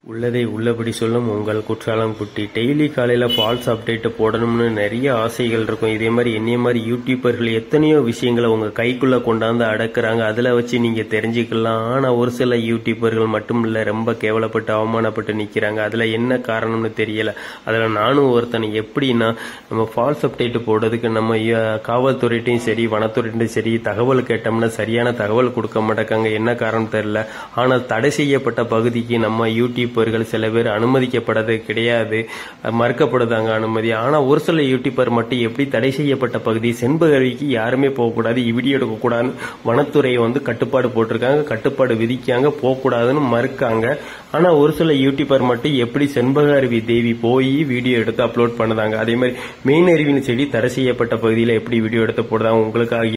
உள்ளதை உள்ளபடி சொல்லும் உங்கள் குற்றாலம் குட்டி டெய்லி காலையில் ஃபால்ஸ் அப்டேட் போடணும்னு நிறைய ஆசைகள் இருக்கும் இதே மாதிரி என்னைய மாதிரி யூடியூபர்கள் எத்தனையோ விஷயங்களை உங்கள் கைக்குள்ளே கொண்டாந்து அடக்குறாங்க அதில் வச்சு நீங்கள் தெரிஞ்சுக்கலாம் ஆனால் ஒரு சில யூடியூபர்கள் மட்டும் இல்லை ரொம்ப கேவலப்பட்டு அவமானப்பட்டு நிற்கிறாங்க அதில் என்ன காரணம்னு தெரியல அதில் நானும் ஒருத்தன் எப்படின்னா நம்ம ஃபால்ஸ் அப்டேட் போடுறதுக்கு நம்ம அஹ், காவல்துறையிட்டையும் சரி வனத்துறையிட்டையும் சரி தகவல் கேட்டோம்னா சரியான தகவல் கொடுக்க மாட்டேக்காங்க என்ன காரணம் தெரியல ஆனால் தடை செய்யப்பட்ட பகுதிக்கு நம்ம யூடியூபர்கள் சில பேர் அனுமதிக்கப்படுறது கிடையாது அஹ் மறுக்கப்படுதாங்க அனுமதி ஆனா ஒரு சில யூடியூபர் மட்டும் எப்படி தடை செய்யப்பட்ட பகுதி செண்பகருவிக்கு யாருமே போகக்கூடாது வீடியோ எடுக்கக்கூடாதுன்னு வனத்துறை வந்து கட்டுப்பாடு போட்டிருக்காங்க கட்டுப்பாடு விதிக்காங்க போகக்கூடாதுன்னு மறுக்காங்க ஆனா ஒரு சில யூடியூபர் மட்டும் எப்படி செண்பக அருவி தேவி போய் வீடியோ எடுத்து அப்லோட் பண்ணுதாங்க அதே மாதிரி மெயின் அருவியின் செடி தடை செய்யப்பட்ட பகுதியில் எப்படி வீடியோ எடுத்து போடுதாங்க உங்களுக்காக